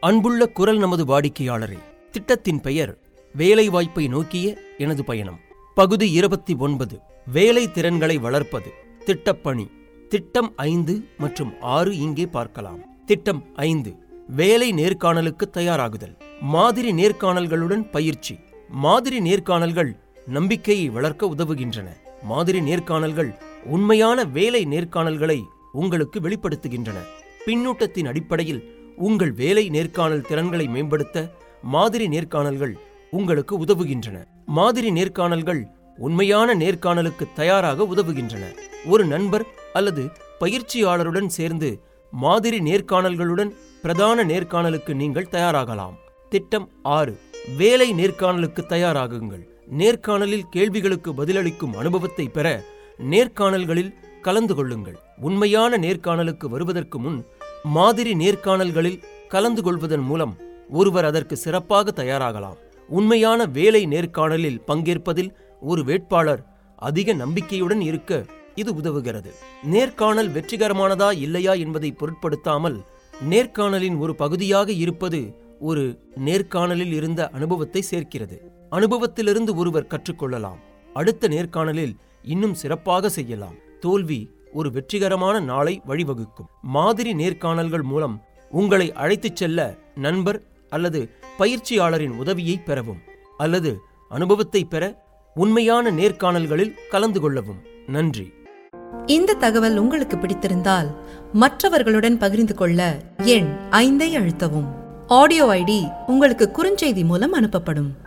அன்புள்ள குரல் நமது வாடிக்கையாளரே திட்டத்தின் பெயர் வேலைவாய்ப்பை நோக்கிய எனது பயணம் பகுதி இருபத்தி ஒன்பது வேலை திறன்களை வளர்ப்பது திட்டப்பணி திட்டம் ஐந்து மற்றும் ஆறு இங்கே பார்க்கலாம் திட்டம் ஐந்து வேலை நேர்காணலுக்கு தயாராகுதல் மாதிரி நேர்காணல்களுடன் பயிற்சி மாதிரி நேர்காணல்கள் நம்பிக்கையை வளர்க்க உதவுகின்றன மாதிரி நேர்காணல்கள் உண்மையான வேலை நேர்காணல்களை உங்களுக்கு வெளிப்படுத்துகின்றன பின்னூட்டத்தின் அடிப்படையில் உங்கள் வேலை நேர்காணல் திறன்களை மேம்படுத்த மாதிரி நேர்காணல்கள் உங்களுக்கு உதவுகின்றன மாதிரி நேர்காணல்கள் உண்மையான நேர்காணலுக்கு தயாராக உதவுகின்றன ஒரு நண்பர் அல்லது பயிற்சியாளருடன் சேர்ந்து மாதிரி நேர்காணல்களுடன் பிரதான நேர்காணலுக்கு நீங்கள் தயாராகலாம் திட்டம் ஆறு வேலை நேர்காணலுக்கு தயாராகுங்கள் நேர்காணலில் கேள்விகளுக்கு பதிலளிக்கும் அனுபவத்தை பெற நேர்காணல்களில் கலந்து கொள்ளுங்கள் உண்மையான நேர்காணலுக்கு வருவதற்கு முன் மாதிரி நேர்காணல்களில் கலந்து கொள்வதன் மூலம் ஒருவர் அதற்கு சிறப்பாக தயாராகலாம் உண்மையான வேலை நேர்காணலில் பங்கேற்பதில் ஒரு வேட்பாளர் அதிக நம்பிக்கையுடன் இருக்க இது உதவுகிறது நேர்காணல் வெற்றிகரமானதா இல்லையா என்பதை பொருட்படுத்தாமல் நேர்காணலின் ஒரு பகுதியாக இருப்பது ஒரு நேர்காணலில் இருந்த அனுபவத்தை சேர்க்கிறது அனுபவத்திலிருந்து ஒருவர் கற்றுக்கொள்ளலாம் அடுத்த நேர்காணலில் இன்னும் சிறப்பாக செய்யலாம் தோல்வி ஒரு வெற்றிகரமான நாளை வழிவகுக்கும் மாதிரி நேர்காணல்கள் மூலம் உங்களை அழைத்துச் செல்ல நண்பர் அல்லது பயிற்சியாளரின் உதவியை பெறவும் அல்லது அனுபவத்தை பெற உண்மையான நேர்காணல்களில் கலந்து கொள்ளவும் நன்றி இந்த தகவல் உங்களுக்கு பிடித்திருந்தால் மற்றவர்களுடன் பகிர்ந்து கொள்ள எண் ஐந்தை அழுத்தவும் ஆடியோ ஐடி உங்களுக்கு குறுஞ்செய்தி மூலம் அனுப்பப்படும்